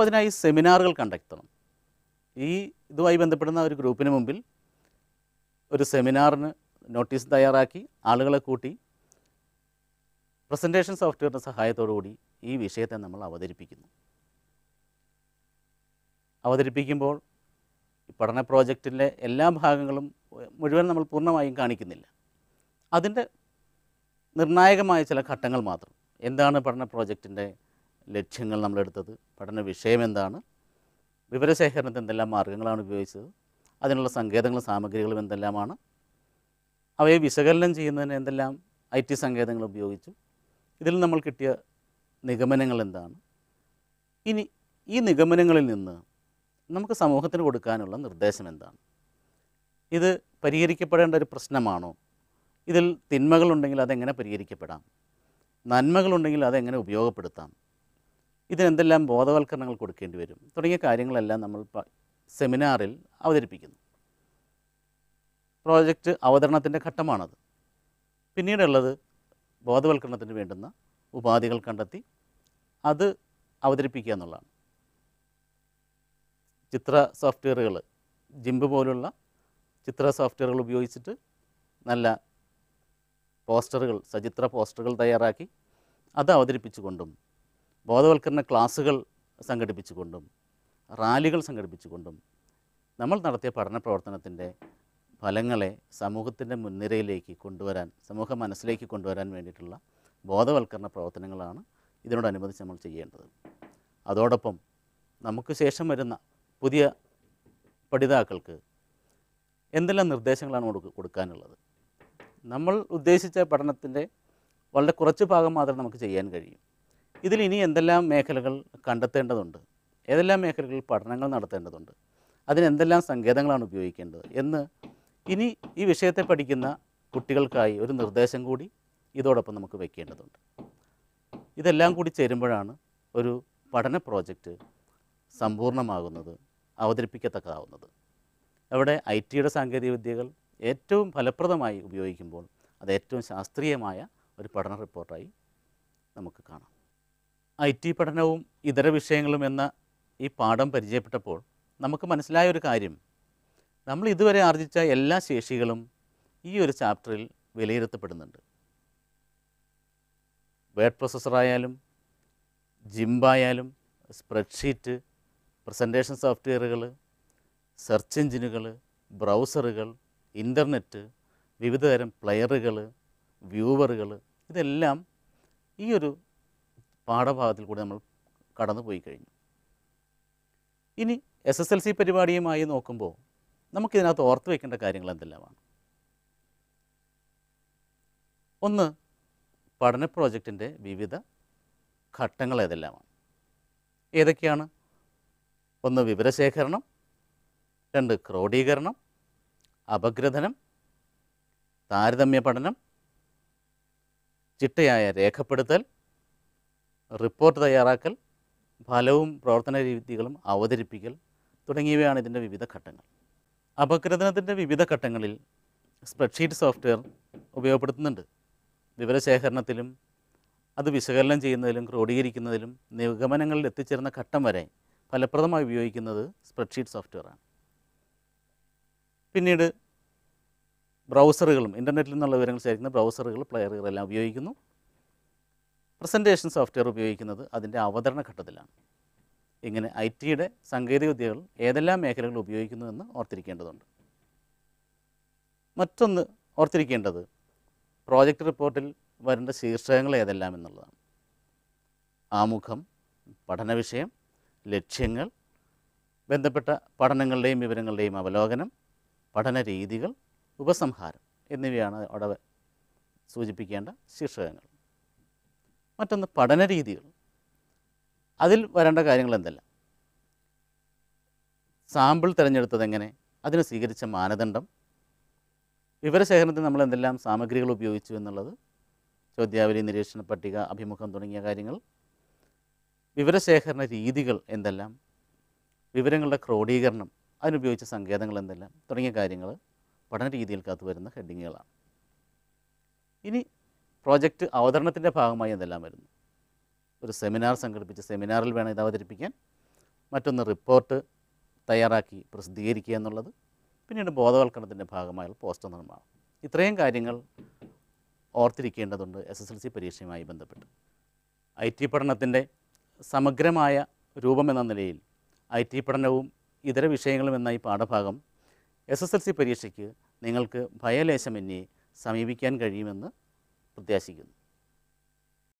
അപ്പോൾ അതിനായി സെമിനാറുകൾ കണ്ടക്ട് ചെയ്യണം ഈ ഇതുമായി ബന്ധപ്പെടുന്ന ഒരു ഗ്രൂപ്പിന് മുമ്പിൽ ഒരു സെമിനാറിന് നോട്ടീസ് തയ്യാറാക്കി ആളുകളെ കൂട്ടി പ്രസൻറ്റേഷൻ സോഫ്റ്റ്വെയറിൻ്റെ സഹായത്തോടുകൂടി ഈ വിഷയത്തെ നമ്മൾ അവതരിപ്പിക്കുന്നു അവതരിപ്പിക്കുമ്പോൾ ഈ പഠന പ്രോജക്റ്റിലെ എല്ലാ ഭാഗങ്ങളും മുഴുവൻ നമ്മൾ പൂർണ്ണമായും കാണിക്കുന്നില്ല അതിൻ്റെ നിർണായകമായ ചില ഘട്ടങ്ങൾ മാത്രം എന്താണ് പഠന പ്രോജക്റ്റിൻ്റെ ലക്ഷ്യങ്ങൾ നമ്മളെടുത്തത് പഠന വിഷയം എന്താണ് വിവരശേഖരണത്തിന് എന്തെല്ലാം മാർഗങ്ങളാണ് ഉപയോഗിച്ചത് അതിനുള്ള സങ്കേതങ്ങളും സാമഗ്രികളും എന്തെല്ലാമാണ് അവയെ വിശകലനം ചെയ്യുന്നതിന് എന്തെല്ലാം ഐ ടി സങ്കേതങ്ങൾ ഉപയോഗിച്ചു ഇതിൽ നമ്മൾ കിട്ടിയ നിഗമനങ്ങൾ എന്താണ് ഇനി ഈ നിഗമനങ്ങളിൽ നിന്ന് നമുക്ക് സമൂഹത്തിന് കൊടുക്കാനുള്ള നിർദ്ദേശം എന്താണ് ഇത് പരിഹരിക്കപ്പെടേണ്ട ഒരു പ്രശ്നമാണോ ഇതിൽ തിന്മകളുണ്ടെങ്കിൽ അതെങ്ങനെ പരിഹരിക്കപ്പെടാം നന്മകളുണ്ടെങ്കിൽ അതെങ്ങനെ ഉപയോഗപ്പെടുത്താം ഇതിനെന്തെല്ലാം ബോധവൽക്കരണങ്ങൾ കൊടുക്കേണ്ടി വരും തുടങ്ങിയ കാര്യങ്ങളെല്ലാം നമ്മൾ പ- സെമിനാറിൽ അവതരിപ്പിക്കുന്നു പ്രോജക്റ്റ് അവതരണത്തിൻ്റെ ഘട്ടമാണത് പിന്നീടുള്ളത് ബോധവൽക്കരണത്തിന് വേണ്ടുന്ന ഉപാധികൾ കണ്ടെത്തി അത് അവതരിപ്പിക്കുക എന്നുള്ളതാണ് ചിത്ര സോഫ്റ്റ്വെയറുകൾ ജിംബ് പോലുള്ള ചിത്ര സോഫ്റ്റ്വെയറുകൾ ഉപയോഗിച്ചിട്ട് നല്ല പോസ്റ്ററുകൾ സചിത്ര പോസ്റ്ററുകൾ തയ്യാറാക്കി അത് അവതരിപ്പിച്ചുകൊണ്ടും ബോധവൽക്കരണ ക്ലാസ്സുകൾ സംഘടിപ്പിച്ചുകൊണ്ടും റാലികൾ സംഘടിപ്പിച്ചുകൊണ്ടും നമ്മൾ നടത്തിയ പഠന പ്രവർത്തനത്തിൻ്റെ ഫലങ്ങളെ സമൂഹത്തിൻ്റെ മുൻനിരയിലേക്ക് കൊണ്ടുവരാൻ സമൂഹ മനസ്സിലേക്ക് കൊണ്ടുവരാൻ വേണ്ടിയിട്ടുള്ള ബോധവൽക്കരണ പ്രവർത്തനങ്ങളാണ് ഇതിനോടനുബന്ധിച്ച് നമ്മൾ ചെയ്യേണ്ടത് അതോടൊപ്പം നമുക്ക് ശേഷം വരുന്ന പുതിയ പഠിതാക്കൾക്ക് എന്തെല്ലാം നിർദ്ദേശങ്ങളാണ് കൊടുക്ക കൊടുക്കാനുള്ളത് നമ്മൾ ഉദ്ദേശിച്ച പഠനത്തിൻ്റെ വളരെ കുറച്ച് ഭാഗം മാത്രമേ നമുക്ക് ചെയ്യാൻ കഴിയും ഇതിൽ ഇനി എന്തെല്ലാം മേഖലകൾ കണ്ടെത്തേണ്ടതുണ്ട് ഏതെല്ലാം മേഖലകളിൽ പഠനങ്ങൾ നടത്തേണ്ടതുണ്ട് അതിന് എന്തെല്ലാം സങ്കേതങ്ങളാണ് ഉപയോഗിക്കേണ്ടത് എന്ന് ഇനി ഈ വിഷയത്തെ പഠിക്കുന്ന കുട്ടികൾക്കായി ഒരു നിർദ്ദേശം കൂടി ഇതോടൊപ്പം നമുക്ക് വെക്കേണ്ടതുണ്ട് ഇതെല്ലാം കൂടി ചേരുമ്പോഴാണ് ഒരു പഠന പ്രോജക്റ്റ് സമ്പൂർണ്ണമാകുന്നത് അവതരിപ്പിക്കത്തക്കതാവുന്നത് അവിടെ ഐ ടിയുടെ സാങ്കേതികവിദ്യകൾ ഏറ്റവും ഫലപ്രദമായി ഉപയോഗിക്കുമ്പോൾ അത് ഏറ്റവും ശാസ്ത്രീയമായ ഒരു പഠന റിപ്പോർട്ടായി നമുക്ക് കാണാം ഐ ടി പഠനവും ഇതര വിഷയങ്ങളും എന്ന ഈ പാഠം പരിചയപ്പെട്ടപ്പോൾ നമുക്ക് മനസ്സിലായ ഒരു കാര്യം നമ്മൾ ഇതുവരെ ആർജിച്ച എല്ലാ ശേഷികളും ഈ ഒരു ചാപ്റ്ററിൽ വിലയിരുത്തപ്പെടുന്നുണ്ട് വേഡ് പ്രൊസസ്സറായാലും ജിംബായാലും സ്പ്രെഡ്ഷീറ്റ് പ്രസൻറ്റേഷൻ സോഫ്റ്റ്വെയറുകൾ സെർച്ച് എഞ്ചിനുകൾ ബ്രൗസറുകൾ ഇൻ്റർനെറ്റ് വിവിധതരം പ്ലെയറുകൾ വ്യൂവറുകൾ ഇതെല്ലാം ഈ ഒരു പാഠഭാഗത്തിൽ കൂടി നമ്മൾ കടന്നു പോയി കഴിഞ്ഞു ഇനി എസ് എസ് എൽ സി പരിപാടിയുമായി നോക്കുമ്പോൾ നമുക്കിതിനകത്ത് ഓർത്ത് വയ്ക്കേണ്ട കാര്യങ്ങൾ എന്തെല്ലാമാണ് ഒന്ന് പഠന പ്രോജക്റ്റിൻ്റെ വിവിധ ഘട്ടങ്ങൾ ഏതെല്ലാമാണ് ഏതൊക്കെയാണ് ഒന്ന് വിവരശേഖരണം രണ്ട് ക്രോഡീകരണം അപഗ്രഥനം താരതമ്യ പഠനം ചിട്ടയായ രേഖപ്പെടുത്തൽ റിപ്പോർട്ട് തയ്യാറാക്കൽ ഫലവും പ്രവർത്തന രീതികളും അവതരിപ്പിക്കൽ തുടങ്ങിയവയാണ് ഇതിൻ്റെ വിവിധ ഘട്ടങ്ങൾ അപഗ്രഥനത്തിൻ്റെ വിവിധ ഘട്ടങ്ങളിൽ സ്പ്രെഡ്ഷീറ്റ് സോഫ്റ്റ്വെയർ ഉപയോഗപ്പെടുത്തുന്നുണ്ട് വിവരശേഖരണത്തിലും അത് വിശകലനം ചെയ്യുന്നതിലും ക്രോഡീകരിക്കുന്നതിലും നിഗമനങ്ങളിൽ എത്തിച്ചേരുന്ന ഘട്ടം വരെ ഫലപ്രദമായി ഉപയോഗിക്കുന്നത് സ്പ്രെഡ്ഷീറ്റ് സോഫ്റ്റ്വെയറാണ് പിന്നീട് ബ്രൗസറുകളും ഇൻ്റർനെറ്റിൽ നിന്നുള്ള വിവരങ്ങൾ ശേഖരിക്കുന്ന ബ്രൗസറുകൾ പ്ലെയറുകളെല്ലാം ഉപയോഗിക്കുന്നു പ്രസൻറ്റേഷൻ സോഫ്റ്റ്വെയർ ഉപയോഗിക്കുന്നത് അതിൻ്റെ അവതരണ ഘട്ടത്തിലാണ് ഇങ്ങനെ ഐ ടിയുടെ സാങ്കേതികവിദ്യകൾ ഏതെല്ലാം മേഖലകൾ ഉപയോഗിക്കുന്നു എന്ന് ഓർത്തിരിക്കേണ്ടതുണ്ട് മറ്റൊന്ന് ഓർത്തിരിക്കേണ്ടത് പ്രോജക്റ്റ് റിപ്പോർട്ടിൽ വരേണ്ട ശീർഷകങ്ങൾ ഏതെല്ലാം എന്നുള്ളതാണ് ആമുഖം പഠന വിഷയം ലക്ഷ്യങ്ങൾ ബന്ധപ്പെട്ട പഠനങ്ങളുടെയും വിവരങ്ങളുടെയും അവലോകനം പഠന രീതികൾ ഉപസംഹാരം എന്നിവയാണ് അവിടെ സൂചിപ്പിക്കേണ്ട ശീർഷകങ്ങൾ മറ്റൊന്ന് പഠന രീതികൾ അതിൽ വരേണ്ട കാര്യങ്ങൾ എന്തെല്ലാം സാമ്പിൾ തിരഞ്ഞെടുത്തത് എങ്ങനെ അതിന് സ്വീകരിച്ച മാനദണ്ഡം വിവരശേഖരണത്തിന് നമ്മൾ എന്തെല്ലാം സാമഗ്രികൾ ഉപയോഗിച്ചു എന്നുള്ളത് ചോദ്യാവലി നിരീക്ഷണ പട്ടിക അഭിമുഖം തുടങ്ങിയ കാര്യങ്ങൾ വിവരശേഖരണ രീതികൾ എന്തെല്ലാം വിവരങ്ങളുടെ ക്രോഡീകരണം അതിനുപയോഗിച്ച സങ്കേതങ്ങൾ എന്തെല്ലാം തുടങ്ങിയ കാര്യങ്ങൾ പഠന രീതികൾക്കകത്ത് വരുന്ന ഹെഡിങ്ങുകളാണ് ഇനി പ്രോജക്റ്റ് അവതരണത്തിൻ്റെ ഭാഗമായി എന്തെല്ലാം വരുന്നു ഒരു സെമിനാർ സംഘടിപ്പിച്ച് സെമിനാറിൽ വേണം ഇത് അവതരിപ്പിക്കാൻ മറ്റൊന്ന് റിപ്പോർട്ട് തയ്യാറാക്കി പ്രസിദ്ധീകരിക്കുക എന്നുള്ളത് പിന്നീട് ബോധവൽക്കരണത്തിൻ്റെ ഭാഗമായുള്ള പോസ്റ്റർ നിർമ്മാണം ഇത്രയും കാര്യങ്ങൾ ഓർത്തിരിക്കേണ്ടതുണ്ട് എസ് എസ് എൽ സി പരീക്ഷയുമായി ബന്ധപ്പെട്ട് ഐ ടി പഠനത്തിൻ്റെ സമഗ്രമായ രൂപമെന്ന നിലയിൽ ഐ ടി പഠനവും ഇതര വിഷയങ്ങളും എന്ന ഈ പാഠഭാഗം എസ് എസ് എൽ സി പരീക്ഷയ്ക്ക് നിങ്ങൾക്ക് ഭയലേശമന്യേ സമീപിക്കാൻ കഴിയുമെന്ന് പ്രത്യാശിക്കുന്നു